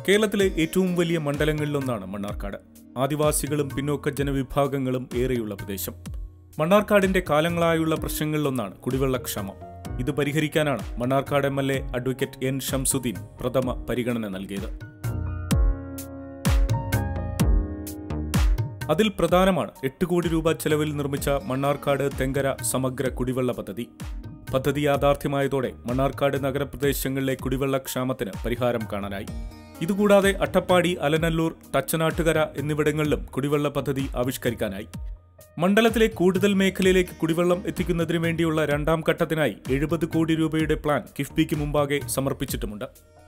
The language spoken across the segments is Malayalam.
കേരളത്തിലെ ഏറ്റവും വലിയ മണ്ഡലങ്ങളിലൊന്നാണ് മണ്ണാർക്കാട് ആദിവാസികളും പിന്നോക്ക ജനവിഭാഗങ്ങളും ഏറെയുള്ള പ്രദേശം മണ്ണാർക്കാടിന്റെ കാലങ്ങളായുള്ള പ്രശ്നങ്ങളിലൊന്നാണ് കുടിവെള്ളക്ഷാമം ഇത് പരിഹരിക്കാനാണ് Mannarkkad M L A advocate N Shamsuddin പ്രഥമ പരിഗണന നൽകിയത് അതിൽ പ്രധാനമാണ് എട്ട് കോടി രൂപ ചെലവിൽ നിർമ്മിച്ച മണ്ണാർക്കാട് തെങ്കര സമഗ്ര കുടിവെള്ള പദ്ധതി പദ്ധതി യാഥാർത്ഥ്യമായതോടെ മണ്ണാർക്കാട് നഗരപ്രദേശങ്ങളിലെ കുടിവെള്ളക്ഷാമത്തിന് പരിഹാരം കാണാനായി ഇതുകൂടാതെ അട്ടപ്പാടി അലനല്ലൂർ തച്ചനാട്ടുകര എന്നിവിടങ്ങളിലും കുടിവെള്ള പദ്ധതി ആവിഷ്കരിക്കാനായി മണ്ഡലത്തിലെ കൂടുതൽ മേഖലയിലേക്ക് കുടിവെള്ളം എത്തിക്കുന്നതിനു വേണ്ടിയുള്ള രണ്ടാം ഘട്ടത്തിനായി എഴുപത് കോടി രൂപയുടെ പ്ലാൻ കിഫ്ബിക്ക് മുമ്പാകെ സമർപ്പിച്ചിട്ടുമുണ്ട്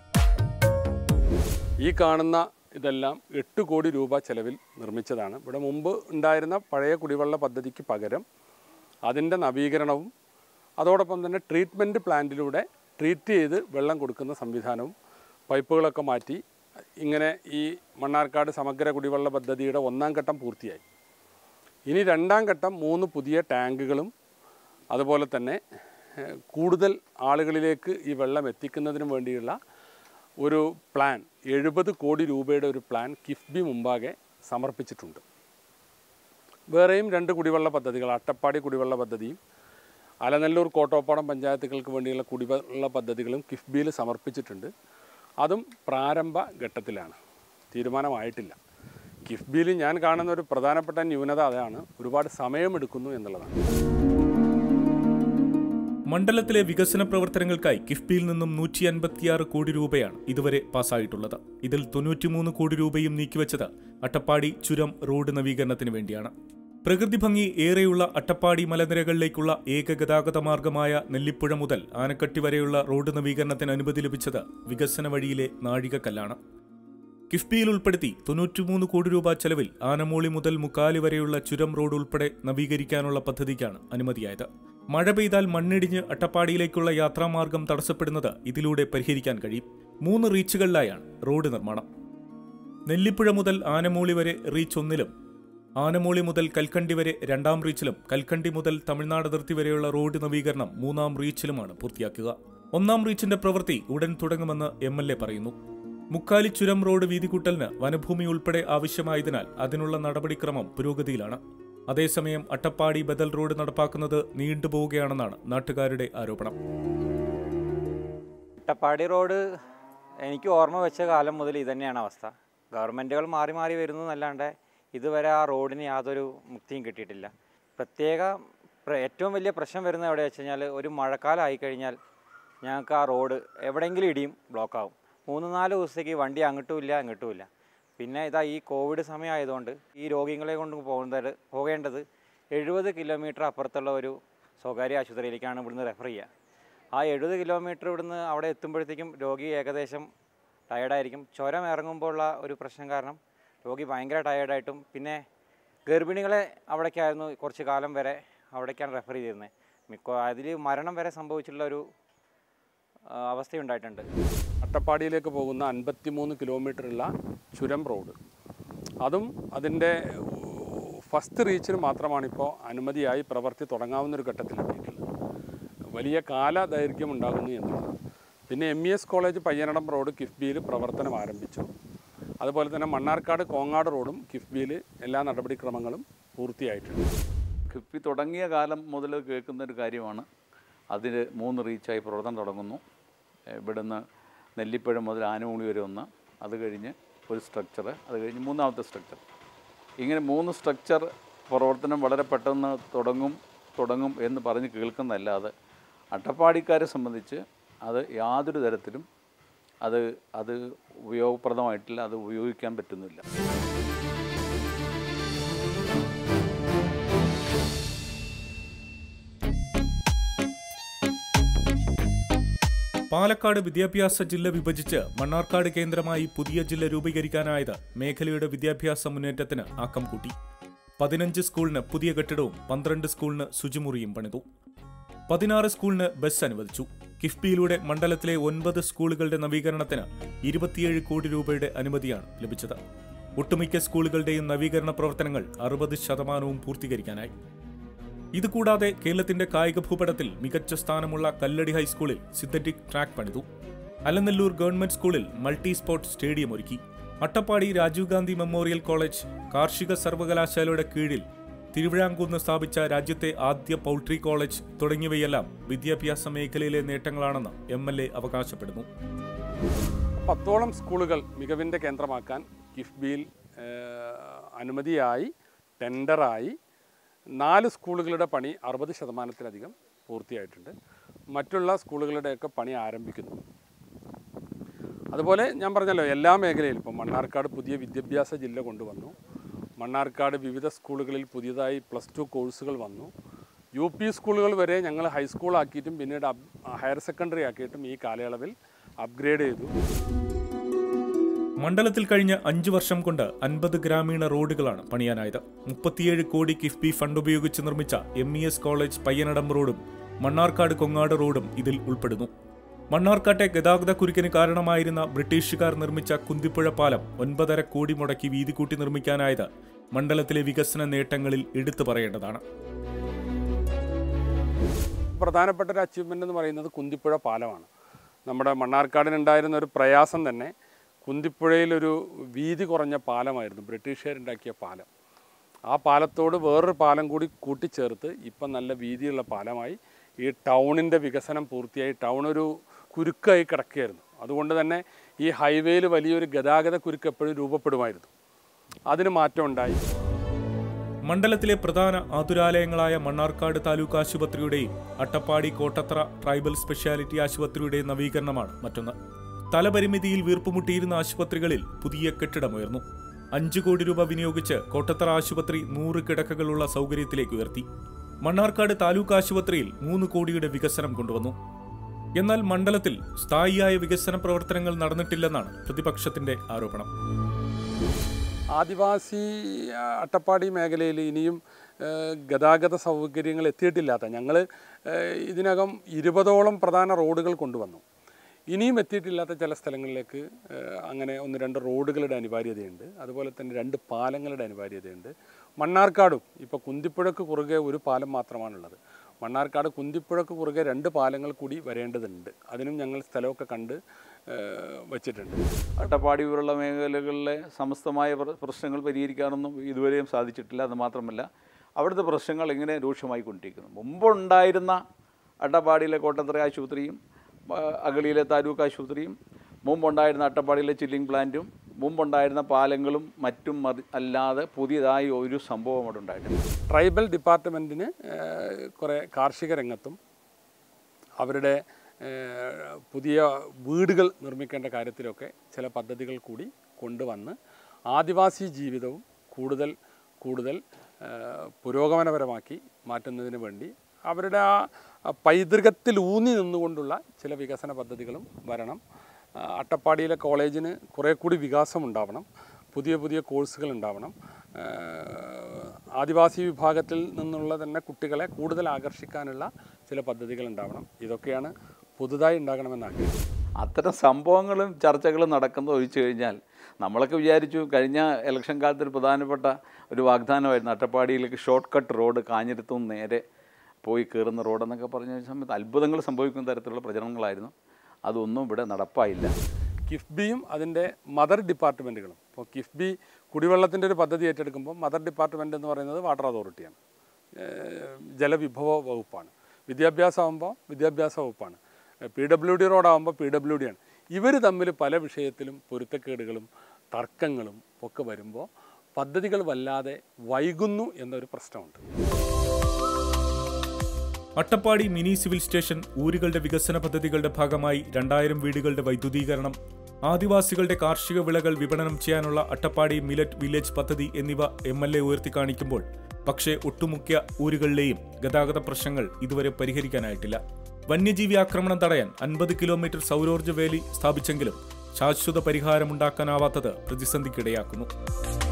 ഈ കാണുന്ന ഇതെല്ലാം എട്ട് കോടി രൂപ ചെലവിൽ നിർമ്മിച്ചതാണ് ഇവിടെ മുമ്പ് ഉണ്ടായിരുന്ന പഴയ കുടിവെള്ള പദ്ധതിക്ക് പകരം അതിൻ്റെ നവീകരണവും അതോടൊപ്പം തന്നെ ട്രീറ്റ്മെൻറ്റ് പ്ലാന്റിലൂടെ ട്രീറ്റ് ചെയ്ത് വെള്ളം കൊടുക്കുന്ന സംവിധാനവും പൈപ്പുകളൊക്കെ മാറ്റി ഇങ്ങനെ ഈ മണ്ണാർക്കാട് സമഗ്ര കുടിവെള്ള പദ്ധതിയുടെ ഒന്നാം ഘട്ടം പൂർത്തിയായി ഇനി രണ്ടാം ഘട്ടം മൂന്ന് പുതിയ ടാങ്കുകളും അതുപോലെ തന്നെ ഏഹ്, കൂടുതൽ ആളുകളിലേക്ക് ഈ വെള്ളം എത്തിക്കുന്നതിന് വേണ്ടിയുള്ള ഒരു പ്ലാൻ എഴുപത് കോടി രൂപയുടെ ഒരു പ്ലാൻ കിഫ്ബി മുമ്പാകെ സമർപ്പിച്ചിട്ടുണ്ട് വേറെയും രണ്ട് കുടിവെള്ള പദ്ധതികൾ അട്ടപ്പാടി കുടിവെള്ള പദ്ധതിയും അലനല്ലൂർ കോട്ടോപ്പാടം പഞ്ചായത്തുകൾക്ക് വേണ്ടിയുള്ള കുടിവെള്ള പദ്ധതികളും കിഫ്ബിയിൽ സമർപ്പിച്ചിട്ടുണ്ട് അതും പ്രാരംഭ ഘട്ടത്തിലാണ് തീരുമാനമായിട്ടില്ല കിഫ്ബിയിൽ ഞാൻ കാണുന്ന ഒരു പ്രധാനപ്പെട്ട ന്യൂനത അതാണ് ഒരുപാട് സമയമെടുക്കുന്നു എന്നുള്ളതാണ് മണ്ഡലത്തിലെ വികസന പ്രവർത്തനങ്ങൾക്കായി കിഫ്ബിയിൽ നിന്നും നൂറ്റി അൻപത്തിയാറ് കോടി രൂപയാണ് ഇതുവരെ പാസ്സായിട്ടുള്ളത് ഇതിൽ തൊണ്ണൂറ്റിമൂന്ന് കോടി രൂപയും നീക്കിവച്ചത് അട്ടപ്പാടി ചുരം റോഡ് നവീകരണത്തിന് വേണ്ടിയാണ് പ്രകൃതി ഭംഗി ഏറെയുള്ള അട്ടപ്പാടി മലനിരകളിലേക്കുള്ള ഏക ഗതാഗത മാർഗമായ നെല്ലിപ്പുഴ മുതൽ ആനക്കട്ടി വരെയുള്ള റോഡ് നവീകരണത്തിന് അനുമതി ലഭിച്ചത് വികസന വഴിയിലെ നാഴികക്കല്ലാണ് കിഫ്ബിയിൽ ഉൾപ്പെടുത്തി തൊണ്ണൂറ്റിമൂന്ന് കോടി രൂപ ചെലവിൽ ആനമൂളി മുതൽ മുക്കാലി വരെയുള്ള ചുരം റോഡ് ഉൾപ്പെടെ നവീകരിക്കാനുള്ള പദ്ധതിക്കാണ് അനുമതിയായത് മഴ പെയ്താൽ മണ്ണിടിഞ്ഞ് അട്ടപ്പാടിയിലേക്കുള്ള യാത്രാമാർഗം തടസ്സപ്പെടുന്നത് ഇതിലൂടെ പരിഹരിക്കാൻ കഴിയും മൂന്ന് റീച്ചുകളിലായാണ് റോഡ് നിർമ്മാണം നെല്ലിപ്പുഴ മുതൽ ആനമൂളി വരെ റീച്ച് ഒന്നിലും ആനമൂളി മുതൽ കൽക്കണ്ടി വരെ രണ്ടാം റീച്ചിലും കൽക്കണ്ടി മുതൽ തമിഴ്നാട് അതിർത്തി വരെയുള്ള റോഡ് നവീകരണം മൂന്നാം റീച്ചിലുമാണ് പൂർത്തിയാക്കുക ഒന്നാം റീച്ചിന്റെ പ്രവൃത്തി ഉടൻ തുടങ്ങുമെന്ന് എം എൽ എ പറയുന്നു മുക്കാലി ചുരം റോഡ് വീതികൂട്ടലിന് വനഭൂമി ഉൾപ്പെടെ ആവശ്യമായതിനാൽ അതിനുള്ള നടപടിക്രമം പുരോഗതിയിലാണ് അതേസമയം അട്ടപ്പാടി ബദൽ റോഡ് നടപ്പാക്കുന്നത് നീണ്ടുപോവുകയാണെന്നാണ് നാട്ടുകാരുടെ ആരോപണം അട്ടപ്പാടി റോഡ് എനിക്ക് ഓർമ്മ വെച്ച കാലം മുതൽ ഇതന്നെയാണ് അവസ്ഥ ഗവൺമെൻറ്റുകൾ മാറി മാറി വരുന്നു എന്നല്ലാണ്ട് ഇതുവരെ ആ റോഡിന് യാതൊരു മുക്തിയും കിട്ടിയിട്ടില്ല പ്രത്യേക പ്ര- ഏറ്റവും വലിയ പ്രശ്നം വരുന്നത് എവിടെ വെച്ച് കഴിഞ്ഞാൽ ഒരു മഴക്കാലം ആയിക്കഴിഞ്ഞാൽ ഞങ്ങൾക്ക് ആ റോഡ് എവിടെയെങ്കിലും ഇടിയും ബ്ലോക്കാവും മൂന്ന് നാല് ദിവസത്തേക്ക് വണ്ടി അങ്ങോട്ടും ഇല്ല ഇങ്ങോട്ടും ഇല്ല പിന്നെ ഇതാ ഈ കോവിഡ് സമയം ആയതുകൊണ്ട് ഈ രോഗികളെ കൊണ്ട് പോകുന്നത് പോകേണ്ടത് എഴുപത് കിലോമീറ്റർ അപ്പുറത്തുള്ള ഒരു സ്വകാര്യ ആശുപത്രിയിലേക്കാണ് ഇവിടുന്ന് റെഫർ ചെയ്യുക ആ എഴുപത് കിലോമീറ്റർ ഇവിടുന്ന് അവിടെ എത്തുമ്പോഴത്തേക്കും രോഗി ഏകദേശം ടയർഡായിരിക്കും ചുരം ഇറങ്ങുമ്പോൾ ഉള്ള ഒരു പ്രശ്നം കാരണം രോഗി ഭയങ്കര ടയർഡായിട്ടും പിന്നെ ഗർഭിണികളെ അവിടേക്കായിരുന്നു കുറച്ച് കാലം വരെ അവിടേക്കാണ് റെഫർ ചെയ്തിരുന്നത് മിക്ക അതിൽ മരണം വരെ സംഭവിച്ചിട്ടുള്ള ഒരു ആ, അവസ്ഥയുണ്ടായിട്ടുണ്ട് അട്ടപ്പാടിയിലേക്ക് പോകുന്ന അൻപത്തിമൂന്ന് കിലോമീറ്ററുള്ള ചുരം റോഡ് അതും അതിൻ്റെ ഫസ്റ്റ് റീച്ചിന് മാത്രമാണിപ്പോൾ അനുമതിയായി പ്രവൃത്തി തുടങ്ങാവുന്ന ഒരു ഘട്ടത്തിലെത്തിയിട്ടുള്ളത് വലിയ കാലദൈർഘ്യം ഉണ്ടാകുന്നു എന്നുള്ളതാണ് പിന്നെ M E S college Payyanadam road കിഫ്ബിയിൽ പ്രവർത്തനം ആരംഭിച്ചു അതുപോലെ തന്നെ മണ്ണാർക്കാട് കോങ്ങാട് റോഡും കിഫ്ബിയിൽ എല്ലാ നടപടിക്രമങ്ങളും പൂർത്തിയായിട്ടുണ്ട് കിഫ്ബി തുടങ്ങിയ കാലം മുതൽ കേൾക്കുന്ന ഒരു കാര്യമാണ് അതിന് മൂന്ന് റീച്ചായി പ്രവർത്തനം തുടങ്ങുന്നു ഏഹ് ഇവിടുന്ന് നെല്ലിപ്പഴം മുതൽ ആനമൂളി വരെ ഒന്ന് അത് കഴിഞ്ഞ് ഒരു സ്ട്രക്ചർ അത് കഴിഞ്ഞ് മൂന്നാമത്തെ സ്ട്രക്ചർ ഇങ്ങനെ മൂന്ന് സ്ട്രക്ചർ പ്രവർത്തനം വളരെ പെട്ടെന്ന് തുടങ്ങും തുടങ്ങും എന്ന് പറഞ്ഞ് കേൾക്കുന്നതല്ലാതെ അട്ടപ്പാടിക്കാരെ സംബന്ധിച്ച് അത് യാതൊരു തരത്തിലും അത് അത് ഉപയോഗപ്രദമായിട്ടില്ല അത് ഉപയോഗിക്കാൻ പറ്റുന്നില്ല പാലക്കാട് വിദ്യാഭ്യാസ ജില്ല വിഭജിച്ച് മണ്ണാർക്കാട് കേന്ദ്രമായി പുതിയ ജില്ല രൂപീകരിക്കാനായത് മേഖലയുടെ വിദ്യാഭ്യാസ മുന്നേറ്റത്തിന് ആക്കം കൂട്ടി പതിനഞ്ച് സ്കൂളിന് പുതിയ കെട്ടിടവും പന്ത്രണ്ട് സ്കൂളിന് ശുചിമുറിയും പണിതു പതിനാറ് സ്കൂളിന് ബസ് അനുവദിച്ചു കിഫ്ബിയിലൂടെ മണ്ഡലത്തിലെ ഒൻപത് സ്കൂളുകളുടെ നവീകരണത്തിന് ഇരുപത്തിയേഴ് കോടി രൂപയുടെ അനുമതിയാണ് ലഭിച്ചത് ഒട്ടുമിക്ക സ്കൂളുകളുടെയും നവീകരണ പ്രവർത്തനങ്ങൾ അറുപത് ശതമാനവും പൂർത്തീകരിക്കാനായി ഇതുകൂടാതെ കേരളത്തിന്റെ കായിക ഭൂപടത്തിൽ മികച്ച സ്ഥാനമുള്ള കല്ലടി ഹൈസ്കൂളിൽ സിന്തറ്റിക് ട്രാക്ക് പണിതു അലനല്ലൂർ ഗവൺമെന്റ് സ്കൂളിൽ മൾട്ടി സ്പോർട്സ് സ്റ്റേഡിയം ഒരുക്കി അട്ടപ്പാടി രാജീവ് ഗാന്ധി മെമ്മോറിയൽ കോളേജ് കാർഷിക സർവകലാശാലയുടെ കീഴിൽ തിരുവിഴാംകുന്ന് സ്ഥാപിച്ച രാജ്യത്തെ ആദ്യ പൗൾട്രി കോളേജ് തുടങ്ങിയവയെല്ലാം വിദ്യാഭ്യാസ മേഖലയിലെ നേട്ടങ്ങളാണെന്ന് എം എൽ എ അവകാശപ്പെടുന്നു പത്തോളം സ്കൂളുകൾ മികവിൻ്റെ കേന്ദ്രമാക്കാൻ കിഫ്ബിയിൽ അനുമതിയായി ടെൻഡറായി നാല് സ്കൂളുകളുടെ പണി അറുപത് ശതമാനത്തിലധികം പൂർത്തിയായിട്ടുണ്ട് മറ്റുള്ള സ്കൂളുകളുടെയൊക്കെ പണി ആരംഭിക്കുന്നു അതുപോലെ ഞാൻ പറഞ്ഞല്ലോ എല്ലാ മേഖലയിലും ഇപ്പം മണ്ണാർക്കാട് പുതിയ വിദ്യാഭ്യാസ ജില്ല കൊണ്ടുവന്നു മണ്ണാർക്കാട് വിവിധ സ്കൂളുകളിൽ പുതിയതായി പ്ലസ് ടു കോഴ്സുകൾ വന്നു യു പി സ്കൂളുകൾ വരെ ഞങ്ങൾ ഹൈസ്കൂൾ ആക്കിയിട്ടും പിന്നീട് അപ് ഹയർ സെക്കൻഡറി ആക്കിയിട്ടും ഈ കാലയളവിൽ അപ്ഗ്രേഡ് ചെയ്തു മണ്ഡലത്തിൽ കഴിഞ്ഞ അഞ്ചു വർഷം കൊണ്ട് അൻപത് ഗ്രാമീണ റോഡുകളാണ് പണിയാനായത് മുപ്പത്തിയേഴ് കോടി കിഫ്ബി ഫണ്ട് ഉപയോഗിച്ച് നിർമ്മിച്ച M E S college Payyanadam റോഡും മണ്ണാർക്കാട് കൊങ്ങാട് റോഡും ഇതിൽ ഉൾപ്പെടുന്നു മണ്ണാർക്കാട്ടെ ഗതാഗത കുരുക്കിന് കാരണമായിരുന്ന ബ്രിട്ടീഷുകാർ നിർമ്മിച്ച കുന്തിപ്പുഴ പാലം ഒൻപതര കോടി മുടക്കി വീതി കൂട്ടി നിർമ്മിക്കാനായത് മണ്ഡലത്തിലെ വികസന നേട്ടങ്ങളിൽ എടുത്തു പറയേണ്ടതാണ് പ്രധാനപ്പെട്ട ഒരു അച്ചീവ്മെൻ്റ് എന്ന് പറയുന്നത് കുന്തിപ്പുഴ പാലമാണ് നമ്മുടെ മണ്ണാർക്കാടിനുണ്ടായിരുന്ന ഒരു പ്രയാസം തന്നെ കുന്തിപ്പുഴയിലൊരു വീതി കുറഞ്ഞ പാലമായിരുന്നു ബ്രിട്ടീഷുകാരുണ്ടാക്കിയ പാലം ആ പാലത്തോട് വേറൊരു പാലം കൂടി കൂട്ടിച്ചേർത്ത് ഇപ്പം നല്ല വീതിയുള്ള പാലമായി ഈ ടൗണിൻ്റെ വികസനം പൂർത്തിയായി ടൗൺ ഒരു കുരുക്കായി കിടക്കുകയായിരുന്നു അതുകൊണ്ട് തന്നെ ഈ ഹൈവേയിൽ വലിയൊരു ഗതാഗത കുരുക്ക് എപ്പോഴും രൂപപ്പെടുമായിരുന്നു അതിന് മാറ്റം ഉണ്ടായി മണ്ഡലത്തിലെ പ്രധാന ആതുരാലയങ്ങളായ മണ്ണാർക്കാട് താലൂക്ക് ആശുപത്രിയുടെയും അട്ടപ്പാടി കോട്ടത്ര ട്രൈബൽ സ്പെഷ്യാലിറ്റി ആശുപത്രിയുടെയും നവീകരണമാണ് മറ്റൊന്ന് തലപരിമിതിയിൽ വീർപ്പുമുട്ടിയിരുന്ന ആശുപത്രികളിൽ പുതിയ കെട്ടിടമുയർന്നു അഞ്ചു കോടി രൂപ വിനിയോഗിച്ച് കോട്ടത്തറ ആശുപത്രി നൂറ് കിടക്കകളുള്ള സൗകര്യത്തിലേക്ക് ഉയർത്തി മണ്ണാർക്കാട് താലൂക്ക് ആശുപത്രിയിൽ മൂന്ന് കോടിയുടെ വികസനം കൊണ്ടുവന്നു എന്നാൽ മണ്ഡലത്തിൽ സ്ഥായിയായ വികസന പ്രവർത്തനങ്ങൾ നടന്നിട്ടില്ലെന്നാണ് പ്രതിപക്ഷത്തിന്റെ ആരോപണം ആദിവാസി ആ, അട്ടപ്പാടി മേഖലയിൽ ഇനിയും ആ, ഗതാഗത സൗകര്യങ്ങൾ എത്തിയിട്ടില്ലാത്ത ഞങ്ങൾ ഇതിനകം ഇരുപതോളം പ്രധാന റോഡുകൾ കൊണ്ടുവന്നു ഇനിയും എത്തിയിട്ടില്ലാത്ത ചില സ്ഥലങ്ങളിലേക്ക് ആ, അങ്ങനെ ഒന്ന് രണ്ട് റോഡുകളുടെ അനിവാര്യതയുണ്ട് അതുപോലെ തന്നെ രണ്ട് പാലങ്ങളുടെ അനിവാര്യതയുണ്ട് മണ്ണാർക്കാടും ഇപ്പോൾ കുന്തിപ്പുഴക്ക് കുറുകെ ഒരു പാലം മാത്രമാണുള്ളത് മണ്ണാർക്കാട് കുന്തിപ്പുഴക്ക് കുറുകെ രണ്ട് പാലങ്ങൾ കൂടി വരേണ്ടതുണ്ട് അതിനും ഞങ്ങൾ സ്ഥലമൊക്കെ കണ്ട് ആ, വച്ചിട്ടുണ്ട് അട്ടപ്പാടി പോലുള്ള മേഖലകളിലെ സമസ്തമായ പ്ര- പ്രശ്നങ്ങൾ പരിഹരിക്കാനൊന്നും ഇതുവരെയും സാധിച്ചിട്ടില്ല അത് മാത്രമല്ല അവിടുത്തെ പ്രശ്നങ്ങൾ ഇങ്ങനെ രൂക്ഷമായിക്കൊണ്ടിരിക്കുന്നു മുമ്പുണ്ടായിരുന്ന അട്ടപ്പാടിയിലെ കോട്ടത്തറ ആശുപത്രിയും ആ, അഗളിയിലെ താലൂക്ക് ആശുപത്രിയും മുമ്പുണ്ടായിരുന്ന അട്ടപ്പാടിയിലെ ചില്ലിംഗ് പ്ലാന്റും മുമ്പുണ്ടായിരുന്ന പാലങ്ങളും മറ്റും മറി അല്ലാതെ പുതിയതായി ഒരു സംഭവം അവിടെ ഉണ്ടായിട്ടില്ല ട്രൈബൽ ഡിപ്പാർട്ട്മെൻറ്റിന് കുറേ കാർഷിക രംഗത്തും അവരുടെ ഏഹ്, പുതിയ വീടുകൾ നിർമ്മിക്കേണ്ട കാര്യത്തിലൊക്കെ ചില പദ്ധതികൾ കൂടി കൊണ്ടുവന്ന് ആദിവാസി ജീവിതവും കൂടുതൽ കൂടുതൽ ഏഹ്, പുരോഗമനപരമാക്കി മാറ്റുന്നതിന് വേണ്ടി അവരുടെ ആ ആ പൈതൃകത്തിൽ ഊന്നി നിന്നുകൊണ്ടുള്ള ചില വികസന പദ്ധതികളും വരണം ആ, അട്ടപ്പാടിയിലെ കോളേജിന് കുറേ കൂടി വികാസം ഉണ്ടാവണം പുതിയ പുതിയ കോഴ്സുകൾ ഉണ്ടാവണം ഏഹ്, ആദിവാസി വിഭാഗത്തിൽ നിന്നുള്ള തന്നെ കുട്ടികളെ കൂടുതൽ ആകർഷിക്കാനുള്ള ചില പദ്ധതികൾ ഉണ്ടാവണം ഇതൊക്കെയാണ് പുതുതായി ഉണ്ടാകണമെന്ന് ആഗ്രഹിക്കുന്നത് അത്തരം സംഭവങ്ങളും ചർച്ചകളും നടക്കുന്നത് ഒഴിച്ചു കഴിഞ്ഞാൽ നമ്മളൊക്കെ വിചാരിച്ചു കഴിഞ്ഞ ഇലക്ഷൻ കാലത്ത് ഒരു പ്രധാനപ്പെട്ട ഒരു വാഗ്ദാനമായിരുന്നു അട്ടപ്പാടിയിലേക്ക് ഷോർട്ട് കട്ട് റോഡ് കാഞ്ഞിരത്തും നേരെ പോയി കയറുന്ന റോഡെന്നൊക്കെ പറഞ്ഞ സമയത്ത് അത്ഭുതങ്ങൾ സംഭവിക്കുന്ന തരത്തിലുള്ള പ്രചരണങ്ങളായിരുന്നു അതൊന്നും ഇവിടെ നടപ്പായില്ല കിഫ്ബിയും അതിൻ്റെ മദർ ഡിപ്പാർട്ട്മെൻറ്റുകളും ഇപ്പോൾ കിഫ്ബി കുടിവെള്ളത്തിൻ്റെ ഒരു പദ്ധതി ഏറ്റെടുക്കുമ്പോൾ മദർ ഡിപ്പാർട്ട്മെൻറ്റ് എന്ന് പറയുന്നത് വാട്ടർ അതോറിറ്റിയാണ് ഏഹ് ജലവിഭവ വകുപ്പാണ് വിദ്യാഭ്യാസം ആകുമ്പോൾ വിദ്യാഭ്യാസ വകുപ്പാണ് പി ഡബ്ല്യു ഡി റോഡാകുമ്പോൾ പി ഡബ്ല്യു ഡി ആണ് ഇവർ തമ്മിൽ പല വിഷയത്തിലും പൊരുത്തക്കേടുകളും തർക്കങ്ങളും ഒക്കെ വരുമ്പോൾ പദ്ധതികൾ വല്ലാതെ വൈകുന്നു എന്നൊരു പ്രശ്നമുണ്ട് അട്ടപ്പാടി മിനി സിവിൽ സ്റ്റേഷൻ ഊരുകളുടെ വികസന പദ്ധതികളുടെ ഭാഗമായി രണ്ടായിരം വീടുകളുടെ വൈദ്യുതീകരണം ആദിവാസികളുടെ കാർഷിക വിളകൾ വിപണനം ചെയ്യാനുള്ള അട്ടപ്പാടി മിലറ്റ് വില്ലേജ് പദ്ധതി എന്നിവ എം എൽ എ ഉയർത്തിക്കാണിക്കുമ്പോൾ പക്ഷേ ഒട്ടുമുഖ്യ ഊരുകളിലെയും ഗതാഗത പ്രശ്നങ്ങൾ ഇതുവരെ പരിഹരിക്കാനായിട്ടില്ല വന്യജീവി ആക്രമണം തടയാൻ അൻപത് കിലോമീറ്റർ സൗരോർജ്ജ വേലി സ്ഥാപിച്ചെങ്കിലും ശാശ്വത പരിഹാരമുണ്ടാക്കാനാവാത്തത് പ്രതിസന്ധിക്കിടയാക്കുന്നു